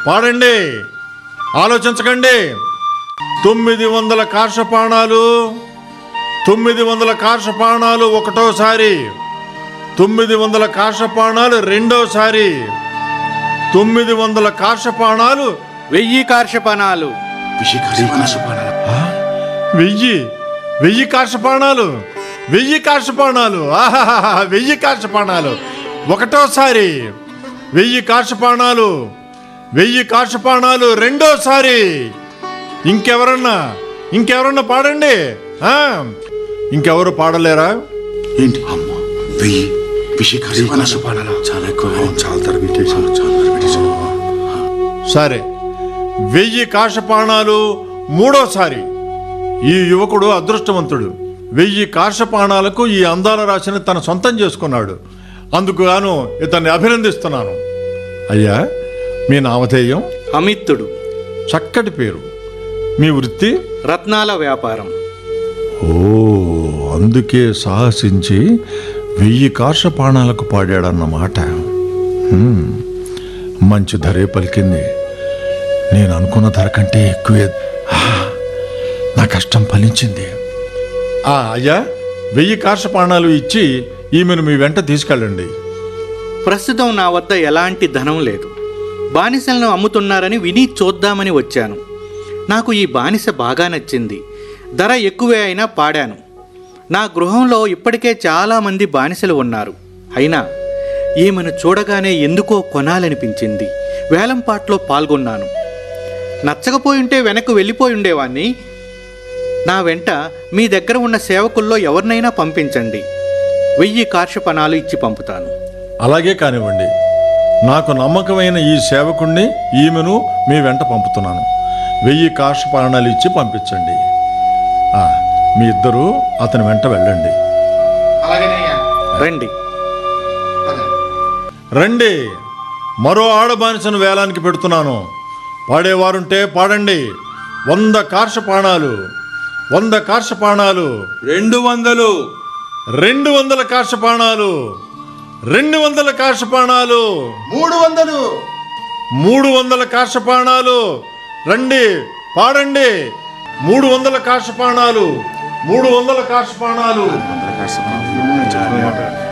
పాడండి ఆలోచించకండి తొమ్మిది వందల కార్షపాణాలు తొమ్మిది వందల కార్షపాణాలు ఒకటోసారి తొమ్మిది వందల కార్షపాణాలు రెండోసారి తొమ్మిది వందల కార్షపాణాలు వెయ్యి కార్షపణాలు వెయ్యి వెయ్యి కార్షపాణాలు వెయ్యి కార్షపాణాలు ఆహాహా వెయ్యి కార్షపాణాలు ఒకటోసారి వెయ్యి కార్షపాణాలు వెయ్యి కార్షపాణాలు రెండోసారి ఇంకెవరన్నా ఇంకెవరన్నా పాడండి ఆ, ఇంకెవరు పాడలేరా ఏంటి అమ్మో వెయ్యి విషయకాల చాలా ఎక్కువ చాలా తర పెట్టేశాను చాలా తర పెట్టేశాను సరే వెయ్యి కాషపాణాలు మూడోసారి ఈ యువకుడు అదృష్టవంతుడు వెయ్యి కార్షపాణాలకు ఈ అందాల రాశిని తన సొంతం చేసుకున్నాడు అందుకు గాను ఇతన్ని అభినందిస్తున్నాను అయ్యా మీ నామధేయం అమిత్తుడు చక్కటి పేరు మీ వృత్తి రత్నాల వ్యాపారం ఓ అందుకే సాహసించి వెయ్యి కార్షపాణాలకు పాడాడన్నమాట హ్మ్, మంచి ధరే పలికింది నేను అనుకున్న ధర కంటే ఎక్కువే ఆ, నా కష్టం ఫలించింది ఆ, అయ్యా వెయ్యి కార్షపాణాలు ఇచ్చి ఈమెను మీ వెంట తీసుకెళ్ళండి ప్రస్తుతం నా వద్ద ఎలాంటి ధనం లేదు బానిసలను అమ్ముతున్నారని విని చూద్దామని వచ్చాను నాకు ఈ బానిస బాగా నచ్చింది ధర ఎక్కువే అయినా పాడాను నా గృహంలో ఇప్పటికే చాలామంది బానిసలు ఉన్నారు అయినా ఈమెను చూడగానే ఎందుకో కొనాలనిపించింది వేలంపాట్లో పాల్గొన్నాను నచ్చకపోయి ఉంటే వెనక్కు వెళ్ళిపోయి ఉండేవాణ్ణి నా వెంట మీ దగ్గర ఉన్న సేవకుల్లో ఎవరినైనా పంపించండి వెయ్యి కార్షపణాలు ఇచ్చి పంపుతాను అలాగే కానివ్వండి నాకు నమ్మకమైన ఈ సేవకుణ్ణి ఈమెను మీ వెంట పంపుతున్నాను వెయ్యి కార్షపాణాలు ఇచ్చి పంపించండి ఆ, మీ ఇద్దరు అతని వెంట వెళ్ళండి రండి రండి మరో ఆడబానిసను వేలానికి పెడుతున్నాను పాడేవారుంటే పాడండి వంద కార్షపాణాలు వంద కార్షపాణాలు రెండు వందలు రెండు వందల కార్షపాణాలు రెండు వందల కార్షపాణాలు మూడు వందలు మూడు వందల కార్షపాణాలు రండి పాడండి మూడు వందల కార్షపాణాలు మూడు వందల కార్షపాణాలు వందల కాస్త